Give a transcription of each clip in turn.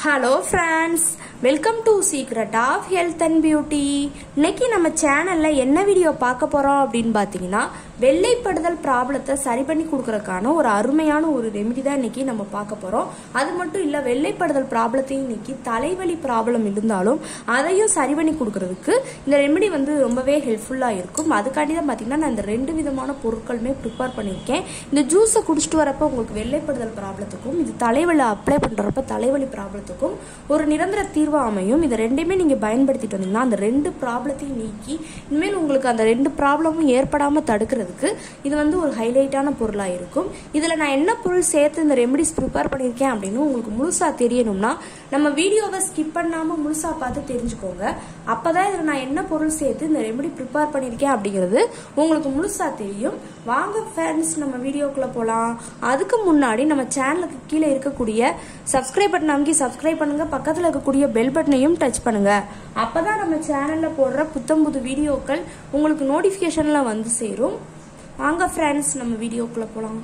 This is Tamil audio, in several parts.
hello friends welcome to secret of health and beauty இன்னைக்கு நம்ம சேனல்ல என்ன வீடியோ பார்க்க போறோம் அப்படின்னு பார்த்தீங்கன்னா வெள்ளைப்படுதல் ப்ராப்ளத்தை சரி பண்ணி கொடுக்கறதுக்கான ஒரு அருமையான ஒரு ரெமெடி தான் இன்னைக்கு நம்ம பார்க்க போறோம் அது மட்டும் இல்ல வெள்ளைப்படுதல் ப்ராப்ளத்தையும் இன்னைக்கு தலைவலி ப்ராப்ளம் இருந்தாலும் அதையும் சரி பண்ணி கொடுக்கறதுக்கு இந்த ரெமெடி வந்து ரொம்பவே ஹெல்ப்ஃபுல்லா இருக்கும் அதுக்காண்டி தான் பார்த்தீங்கன்னா நான் இந்த ரெண்டு விதமான பொருட்களுமே ப்ரிப்பேர் பண்ணியிருக்கேன் இந்த ஜூஸை குடிச்சிட்டு வரப்ப உங்களுக்கு வெள்ளைப்படுதல் ப்ராப்ளத்துக்கும் இது தலைவலி அப்ளை பண்றப்ப தலைவலி ப்ராப்ளத்துக்கும் ஒரு நிரந்தர தீர்வு அமையும் இது ரெண்டையுமே நீங்க பயன்படுத்திட்டு வந்தீங்கன்னா அந்த ரெண்டு ப்ராப்ளத்தையும் நீக்கி இனிமேல் உங்களுக்கு அந்த ரெண்டு ப்ராப்ளமும் ஏற்படாம தடுக்கிறதுக்கு இது வந்து ஒரு ஹைலைட்டான பொருளா இருக்கும் இதுல நான் என்ன பொருள் சேர்த்து இந்த ரெமெடிஸ் ப்ரிப்பேர் பண்ணியிருக்கேன் அப்படின்னு உங்களுக்கு முழுசா தெரியணும்னா நம்ம வீடியோவை ஸ்கிப் பண்ணாம முழுசா பார்த்து தெரிஞ்சுக்கோங்க அப்பதான் இதுல நான் என்ன பொருள் சேர்த்து இந்த ரெமெடி ப்ரிப்பேர் பண்ணியிருக்கேன் அப்படிங்கிறது உங்களுக்கு முழுசா தெரியும் வாங்க ஃப்ரெண்ட்ஸ் நம்ம வீடியோக்குள்ள போலாம் அதுக்கு முன்னாடி நம்ம சேனலுக்கு கீழே இருக்கக்கூடிய சப்ஸ்கிரைப் பட்டன் அமைக்கி சப்ஸ்கிரைப் பண்ணுங்க பக்கத்துல இருக்கக்கூடிய பெல் பட்டனையும் டச் பண்ணுங்க அப்பதான் நம்ம சேனல்ல போடுற புத்தம் புது வீடியோக்கள் உங்களுக்கு நோட்டிபிகேஷன்ல வந்து சேரும் வாங்க ஃப்ரெண்ட்ஸ் நம்ம வீடியோக்குள்ள போலாம்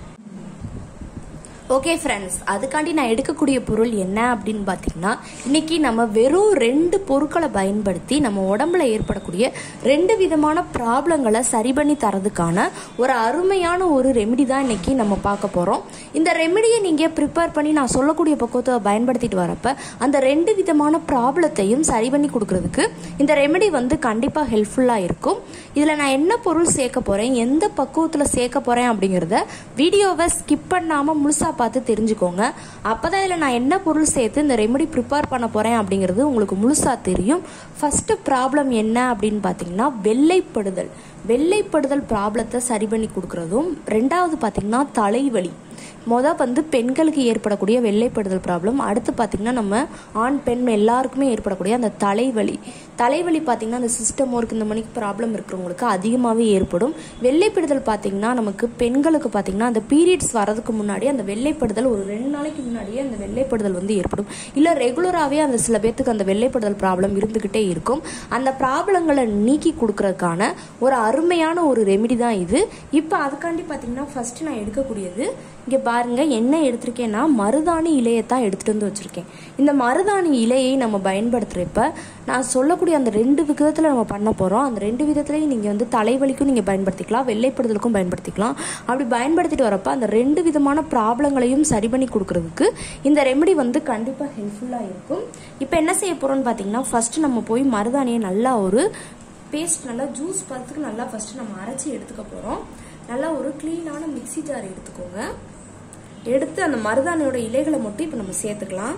ஓகே ஃப்ரெண்ட்ஸ் அதுக்காண்டி நான் எடுக்கக்கூடிய பொருள் என்ன அப்படின்னு பார்த்தீங்கன்னா இன்னைக்கு நம்ம வெறும் ரெண்டு பொருட்களை பயன்படுத்தி நம்ம உடம்புல ஏற்படக்கூடிய ரெண்டு விதமான ப்ராப்ளங்களை சரி பண்ணி தரதுக்கான ஒரு அருமையான ஒரு ரெமெடி தான் இன்னைக்கு நம்ம பார்க்க போகிறோம் இந்த ரெமெடியை நீங்கள் ப்ரிப்பேர் பண்ணி நான் சொல்லக்கூடிய பக்குவத்தை பயன்படுத்திட்டு வரப்ப அந்த ரெண்டு விதமான ப்ராப்ளத்தையும் சரி பண்ணி கொடுக்கறதுக்கு இந்த ரெமெடி வந்து கண்டிப்பாக ஹெல்ப்ஃபுல்லாக இருக்கும் இதில் நான் என்ன பொருள் சேர்க்க போகிறேன் எந்த பக்குவத்தில் சேர்க்க போகிறேன் அப்படிங்கிறத வீடியோவை ஸ்கிப் பண்ணாமல் முழுசாக பார்த்து தெரிஞ்சுக்கோங்க அப்பதான் இதில் நான் என்ன பொருள் சேர்த்து இந்த ரெமெடி ப்ரிப்பேர் பண்ண போகிறேன் அப்படிங்கிறது உங்களுக்கு முழுசாக தெரியும் ஃபஸ்ட்டு ப்ராப்ளம் என்ன அப்படின்னு பார்த்தீங்கன்னா வெள்ளைப்படுதல் வெள்ளைப்படுதல் ப்ராப்ளத்தை சரி பண்ணி கொடுக்குறதும் ரெண்டாவது பார்த்தீங்கன்னா தலைவலி மொதல் வந்து பெண்களுக்கு ஏற்படக்கூடிய வெள்ளைப்படுதல் ப்ராப்ளம் அடுத்து பார்த்திங்கன்னா நம்ம ஆண் பெண் எல்லாருக்குமே ஏற்படக்கூடிய அந்த தலைவலி தலைவலி பார்த்திங்கன்னா அந்த சிஸ்டம் ஒர்க் இந்த மணிக்கு ப்ராப்ளம் இருக்கிறவங்களுக்கு அதிகமாகவே ஏற்படும் வெள்ளைப்படுதல் பார்த்திங்கன்னா நமக்கு பெண்களுக்கு பார்த்திங்கன்னா அந்த பீரியட்ஸ் வரதுக்கு முன்னாடி அந்த வெள்ளைப்படுதல் ஒரு ரெண்டு நாளைக்கு முன்னாடியே அந்த வெள்ளைப்படுதல் வந்து ஏற்படும் இல்லை ரெகுலராகவே அந்த சில பேர்த்துக்கு அந்த வெள்ளைப்படுதல் ப்ராப்ளம் இருந்துக்கிட்டே இருக்கும் அந்த ப்ராப்ளங்களை நீக்கி கொடுக்கறதுக்கான ஒரு அருமையான ஒரு ரெமெடி தான் இது இப்போ அதுக்காண்டி பார்த்திங்கன்னா ஃபஸ்ட்டு நான் எடுக்கக்கூடியது இங்கே பாருங்க என்ன எடுத்திருக்கேன்னா மருதாணி இலையை தான் எடுத்துட்டு வந்து வச்சிருக்கேன் இந்த மருதாணி இலையை நம்ம பயன்படுத்துறப்ப நான் சொல்லக்கூடிய அந்த ரெண்டு விதத்தில் நம்ம பண்ண போகிறோம் அந்த ரெண்டு விதத்துலையும் நீங்கள் வந்து தலைவலிக்கும் நீங்கள் பயன்படுத்திக்கலாம் வெள்ளைப்படுதலுக்கும் பயன்படுத்திக்கலாம் அப்படி பயன்படுத்திட்டு வரப்ப அந்த ரெண்டு விதமான ப்ராப்ளங்களையும் சரி பண்ணி கொடுக்கறதுக்கு இந்த ரெமெடி வந்து கண்டிப்பாக ஹெல்ப்ஃபுல்லாக இருக்கும் இப்போ என்ன செய்ய போகிறோம்னு பார்த்தீங்கன்னா ஃபர்ஸ்ட் நம்ம போய் மருதாணியை நல்லா ஒரு பேஸ்ட் நல்லா ஜூஸ் பதத்துக்கு நல்லா ஃபர்ஸ்ட் நம்ம அரைச்சி எடுத்துக்க போகிறோம் நல்லா ஒரு க்ளீனான மிக்சி ஜார் எடுத்துக்கோங்க எடுத்து அந்த மருதாணியோட இலைகளை மட்டும் இப்போ நம்ம சேர்த்துக்கலாம்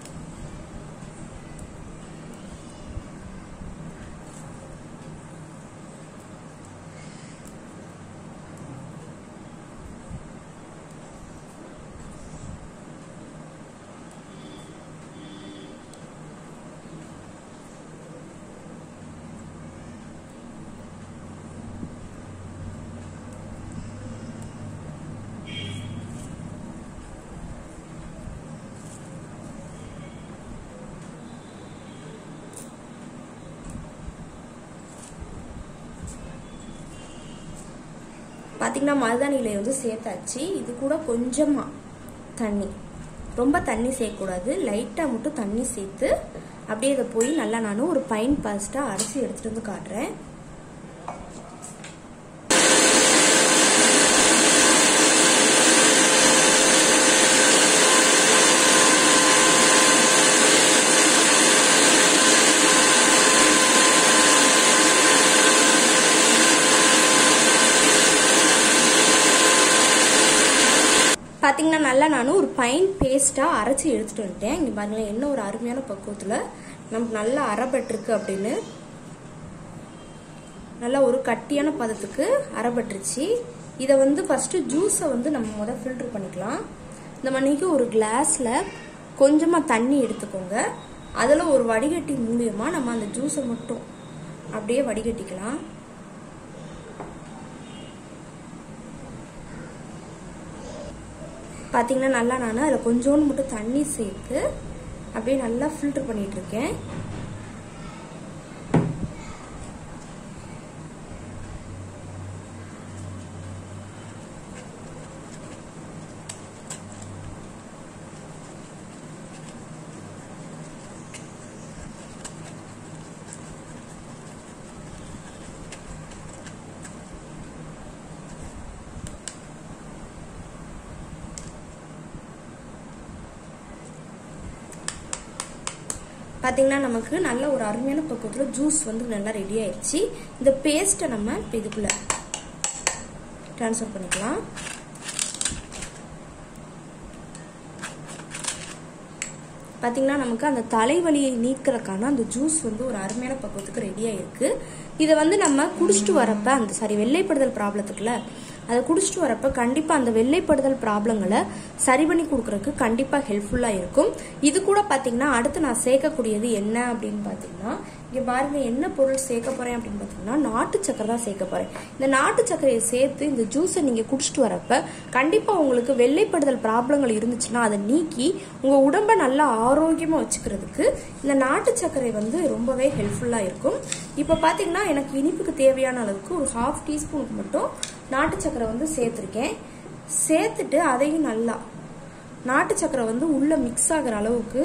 பார்த்தீங்கன்னா மருதாணி இலையை வந்து சேர்த்தாச்சு இது கூட கொஞ்சமாக தண்ணி ரொம்ப தண்ணி சேர்க்கக்கூடாது லைட்டாக மட்டும் தண்ணி சேர்த்து அப்படியே இதை போய் நல்லா நான் ஒரு பைன் பாஸ்ட்டாக அரைச்சி எடுத்துகிட்டு வந்து காட்டுறேன் பார்த்தீங்கன்னா நல்லா நானும் ஒரு பைன் பேஸ்ட்டாக அரைச்சி எடுத்துகிட்டு வந்துட்டேன் இங்கே பாருங்களேன் என்ன ஒரு அருமையான பக்குவத்தில் நமக்கு நல்லா அரைப்பட்டிருக்கு அப்படின்னு நல்லா ஒரு கட்டியான பதத்துக்கு அரைப்பட்டுருச்சு இதை வந்து ஃபஸ்ட்டு ஜூஸை வந்து நம்ம முதல் ஃபில்ட்ரு பண்ணிக்கலாம் இந்த மணிக்கு ஒரு கிளாஸில் கொஞ்சமாக தண்ணி எடுத்துக்கோங்க அதில் ஒரு வடிகட்டி மூலியமாக நம்ம அந்த ஜூஸை மட்டும் அப்படியே வடிகட்டிக்கலாம் பார்த்தீங்கன்னா நல்லா நான் அதில் கொஞ்சோண்டு மட்டும் தண்ணி சேர்த்து அப்படியே நல்லா ஃபில்டர் பண்ணிட்டு இருக்கேன் பார்த்தீங்கன்னா நமக்கு நல்ல ஒரு அருமையான பக்குவத்தில் ஜூஸ் வந்து நல்லா ரெடி ஆயிடுச்சு இந்த பேஸ்ட்டை நம்ம இப்போ இதுக்குள்ளே ட்ரான்ஸ்ஃபர் பண்ணிக்கலாம் பார்த்தீங்கன்னா நமக்கு அந்த தலைவலியை நீக்கிறதுக்கான அந்த ஜூஸ் வந்து ஒரு அருமையான பக்குவத்துக்கு ரெடியாக இருக்கு இதை வந்து நம்ம குடிச்சிட்டு வரப்ப அந்த சாரி வெள்ளைப்படுதல் ப்ராப்ளத்துக்குல அதை குடிச்சிட்டு வரப்ப கண்டிப்பாக அந்த வெள்ளைப்படுதல் ப்ராப்ளங்களை சரி பண்ணி கொடுக்கறதுக்கு கண்டிப்பாக ஹெல்ப்ஃபுல்லாக இருக்கும் இது கூட பார்த்தீங்கன்னா அடுத்து நான் சேர்க்கக்கூடியது என்ன அப்படின்னு பார்த்தீங்கன்னா இங்கே பாருங்க என்ன பொருள் சேர்க்க போறேன் அப்படின்னு பார்த்தீங்கன்னா நாட்டு சக்கரை தான் சேர்க்க போறேன் இந்த நாட்டு சர்க்கரையை சேர்த்து இந்த ஜூஸை நீங்க குடிச்சிட்டு வரப்ப கண்டிப்பா உங்களுக்கு வெள்ளைப்படுதல் ப்ராப்ளங்கள் இருந்துச்சுன்னா அதை நீக்கி உங்க உடம்ப நல்லா ஆரோக்கியமா வச்சுக்கிறதுக்கு இந்த நாட்டு சர்க்கரை வந்து ரொம்பவே ஹெல்ப்ஃபுல்லா இருக்கும் இப்போ பாத்தீங்கன்னா எனக்கு இனிப்புக்கு தேவையான அளவுக்கு ஒரு ஹாஃப் டீஸ்பூனுக்கு மட்டும் நாட்டு சர்க்கரை வந்து சேர்த்துருக்கேன் சேர்த்துட்டு அதையும் நல்லா நாட்டு சர்க்கரை வந்து உள்ள மிக்ஸ் ஆகிற அளவுக்கு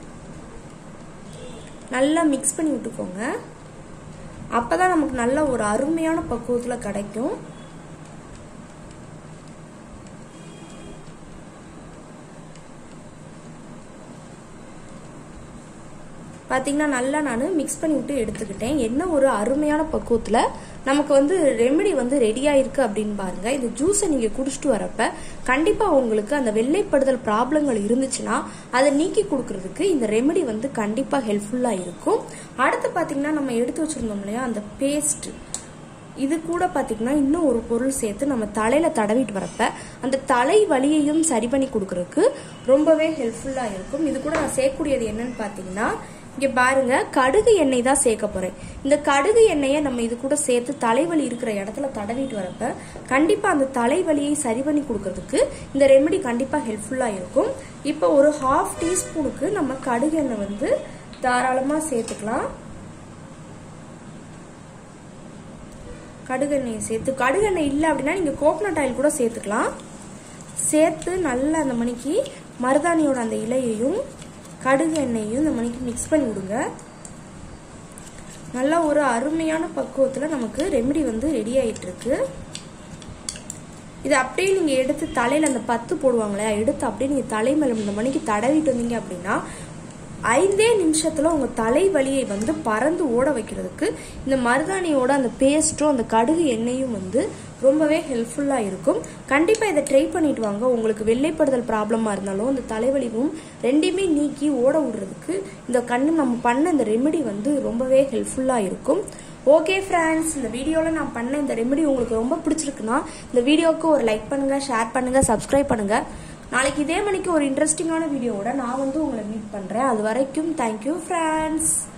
நல்லா மிக்ஸ் பண்ணி விட்டுக்கோங்க அப்பதான் நமக்கு நல்ல ஒரு அருமையான பக்குவத்தில் கிடைக்கும் பார்த்தீங்கன்னா நல்லா நான் மிக்ஸ் பண்ணி விட்டு எடுத்துக்கிட்டேன் என்ன ஒரு அருமையான பக்குவத்தில் நமக்கு வந்து ரெமெடி வந்து ரெடியாக இருக்கு அப்படின்னு பாருங்க இந்த ஜூஸை நீங்கள் குடிச்சிட்டு வரப்ப கண்டிப்பாக உங்களுக்கு அந்த வெள்ளைப்படுதல் ப்ராப்ளங்கள் இருந்துச்சுன்னா அதை நீக்கி கொடுக்கறதுக்கு இந்த ரெமெடி வந்து கண்டிப்பாக ஹெல்ப்ஃபுல்லாக இருக்கும் அடுத்து பார்த்தீங்கன்னா நம்ம எடுத்து வச்சிருந்தோம் இல்லையா அந்த பேஸ்ட் இது கூட பார்த்தீங்கன்னா இன்னும் ஒரு பொருள் சேர்த்து நம்ம தலையில தடவிட்டு வரப்ப அந்த தலை வலியையும் சரி பண்ணி கொடுக்கறதுக்கு ரொம்பவே ஹெல்ப்ஃபுல்லாக இருக்கும் இது கூட நான் சேர்க்கக்கூடியது என்னன்னு பார்த்தீங்கன்னா இங்க பாருங்க கடுகு எண்ணெய் தான் சேர்க்க போறேன் இந்த கடுகு எண்ணெயை நம்ம இது கூட சேர்த்து தலைவலி இருக்கிற இடத்துல தடவிட்டு வரப்ப கண்டிப்பா அந்த தலைவலியை சரி பண்ணி கொடுக்கறதுக்கு இந்த ரெமெடி கண்டிப்பா ஹெல்ப்ஃபுல்லா இருக்கும் இப்போ ஒரு ஹாஃப் டீஸ்பூனுக்கு நம்ம கடுகு எண்ணெய் வந்து தாராளமா சேர்த்துக்கலாம் கடுகெண்ணெயை சேர்த்து கடுகெண்ணெய் இல்லை அப்படின்னா நீங்கள் கோகனட் ஆயில் கூட சேர்த்துக்கலாம் சேர்த்து நல்லா அந்த மணிக்கு மருதாணியோட அந்த இலையையும் கடுகு எண்ணெயையும் இந்த மணிக்கு மிக்ஸ் பண்ணி விடுங்க நல்ல ஒரு அருமையான பக்குவத்தில் நமக்கு ரெமெடி வந்து ரெடி ஆயிட்டு இருக்கு இது அப்படியே நீங்க எடுத்து தலையில அந்த பத்து போடுவாங்களே எடுத்து அப்படியே நீங்க தலை மேல இந்த மணிக்கு தடவிட்டு வந்தீங்க அப்படின்னா ஐந்தே நிமிஷத்துல உங்க தலைவலியை வந்து பறந்து ஓட வைக்கிறதுக்கு இந்த மருதாணியோட அந்த பேஸ்ட்டும் அந்த கடுகு எண்ணெயும் வந்து ரொம்பவே ஹெல்ப்ஃபுல்லா இருக்கும் கண்டிப்பா இதை ட்ரை பண்ணிட்டு வாங்க உங்களுக்கு வெள்ளைப்படுதல் ப்ராப்ளமா இருந்தாலும் இந்த தலைவலியும் ரெண்டையுமே நீக்கி ஓட விடுறதுக்கு இந்த கண்ணு நம்ம பண்ண இந்த ரெமெடி வந்து ரொம்பவே ஹெல்ப்ஃபுல்லா இருக்கும் ஓகே ஃப்ரெண்ட்ஸ் இந்த வீடியோவில் நான் பண்ண இந்த ரெமெடி உங்களுக்கு ரொம்ப பிடிச்சிருக்குன்னா இந்த வீடியோவுக்கு ஒரு லைக் பண்ணுங்க ஷேர் பண்ணுங்க சப்ஸ்கிரைப் பண்ணுங்க நாளைக்கு இதே மணிக்கு ஒரு இன்ட்ரெஸ்டிங்கான வீடியோவோட நான் வந்து உங்களை மீட் பண்ணுறேன் அது வரைக்கும் தேங்க்யூ ஃப்ரெண்ட்ஸ்